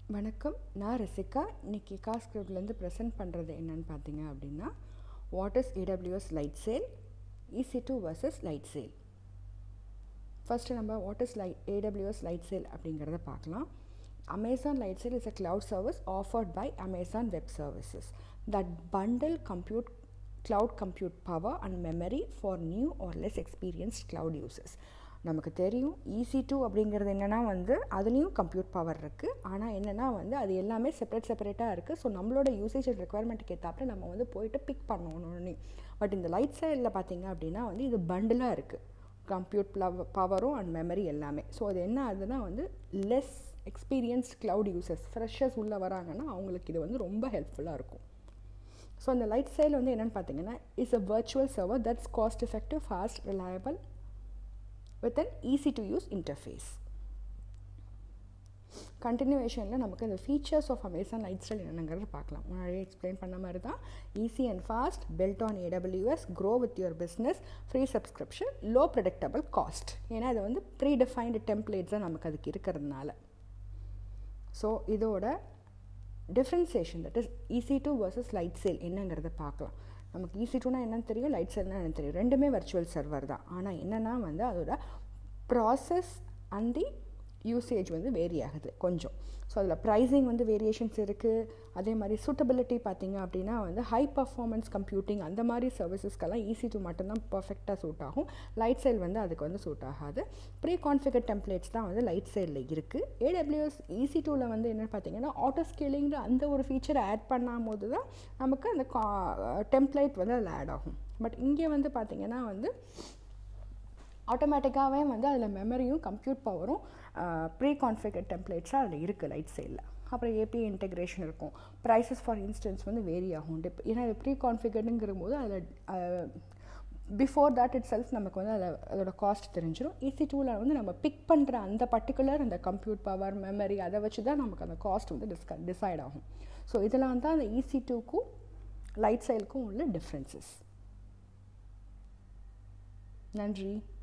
வணக்கம் நான் ரசிகா இன்னைக்கு காஸ்கிரிப்ட்லேருந்து ப்ரெசென்ட் பண்ணுறது என்னன்னு பார்த்தீங்க அப்படின்னா what is AWS Lightsail EC two versus Lightsail first நம்ம what is light AWS Lightsail அப்படிங்கிறத பார்க்கலாம் Amazon Lightsail is a cloud service offered by Amazon web services that bundle compute cloud compute power and memory for new or less experienced cloud users நமக்கு தெரியும் easy two அப்படிங்கிறது என்னென்னா வந்து அதுலேயும் compute power இருக்குது ஆனால் என்னென்னா வந்து அது எல்லாமே செப்பரேட் செப்பரேட்டாக இருக்குது ஸோ நம்மளோட யூசேஜ் ரெக்குவயர்மெண்ட்டுக்கு ஏற்றாப்புல நம்ம வந்து போயிட்டு பிக் பண்ணணும் பட் இந்த லைட் சைடில் பார்த்தீங்க அப்படின்னா வந்து இது பண்டிலாக இருக்குது கம்ப்யூட் பவரும் அண்ட் மெமரி எல்லாமே ஸோ அது என்ன ஆகுதுன்னா வந்து less experienced cloud users freshers உள்ளே வராங்கன்னா அவங்களுக்கு இது வந்து ரொம்ப ஹெல்ப்ஃபுல்லாக இருக்கும் ஸோ அந்த லைட் சைடில் வந்து என்னென்னு பார்த்தீங்கன்னா is a virtual server that's cost effective fast reliable with an easy to use interface கண்டினியூவேஷனில் நமக்கு இந்த features of Amazon light style என்னங்கிறது பார்க்கலாம் முன்னாடியே எக்ஸ்பிளைன் பண்ண மாதிரி தான் easy and fast built on AWS grow with your business free subscription low predictable cost ஏன்னா இது வந்து ப்ரீ டிஃபைன்டு டெம்ப்ளேட்ஸாக நமக்கு அதுக்கு இருக்கிறதுனால ஸோ இதோட differentiation that is EC two versus Lightsail என்னங்கிறத பார்க்கலாம் நமக்கு ஈஸி டூனா என்னன்னு தெரியும் லைட் சேல்னா என்னன்னு தெரியும் ரெண்டுமே வர்ச்சுவல் சர்வர் தான் ஆனால் என்னென்னா வந்து அதோட ப்ராசஸ் அண்ட் தி யூசேஜ் வந்து வேரி ஆகுது கொஞ்சம் ஸோ அதில் ப்ரைஸிங் வந்து வேரியேஷன்ஸ் இருக்குது அதே மாதிரி சூட்டபிலிட்டி பார்த்தீங்க அப்படின்னா வந்து ஹை பர்ஃபார்மன்ஸ் கம்ப்யூட்டிங் அந்த மாதிரி சர்வீசஸ்க்கெல்லாம் ஈஸி டூ மட்டும்தான் பர்ஃபெக்டாக சூட் ஆகும் லைட் சைல் வந்து அதுக்கு வந்து சூட் ஆகாது ப்ரீ கான்ஃபிகர் டெம்ப்ளேட்ஸ் தான் வந்து லைட் சைடில் இருக்குது ஏடபிள்யூஎஸ் ஈஸி டூவில் வந்து என்னென்னு பார்த்தீங்கன்னா ஆட்டோ ஸ்கேலிங்கிற அந்த ஒரு ஃபீச்சரை ஆட் பண்ணும் போது தான் நமக்கு அந்த கா டெம்ப்ளேட் வந்து அதில் ஆட் ஆகும் பட் இங்கே வந்து பார்த்திங்கன்னா வந்து ஆட்டோமேட்டிக்காகவே வந்து அதில் மெமரியும் கம்ப்யூட் பவரும் ப்ரீ கான்ஃபிகர் டெம்ப்ளேட்ஸாக அதில் இருக்குது லைட் சைடில் அப்புறம் ஏபிஐ இன்டெகிரேஷன் இருக்கும் ப்ரைஸஸ் ஃபார் இன்ஸ்டன்ஸ் வந்து வேரி ஆகும் டிப் ஏன்னா இது ப்ரீ கான்ஃபிகர்டுங்கிற போது அதில் பிஃபோர் தட் இட் செல்ஃப் நமக்கு வந்து அதில் அதோட காஸ்ட் தெரிஞ்சிடும் ஈஸி டூவில் வந்து நம்ம பிக் பண்ணுற அந்த பர்டிகுலர் அந்த கம்ப்யூட் பவர் மெமரி அதை வச்சு தான் நமக்கு அந்த காஸ்ட் வந்து டிஸ்க டிசைட் ஆகும் ஸோ இதெல்லாம் தான் அந்த ஈஸி டூக்கும் லைட் சைலுக்கும் உள்ள டிஃப்ரென்சஸ் நன்றி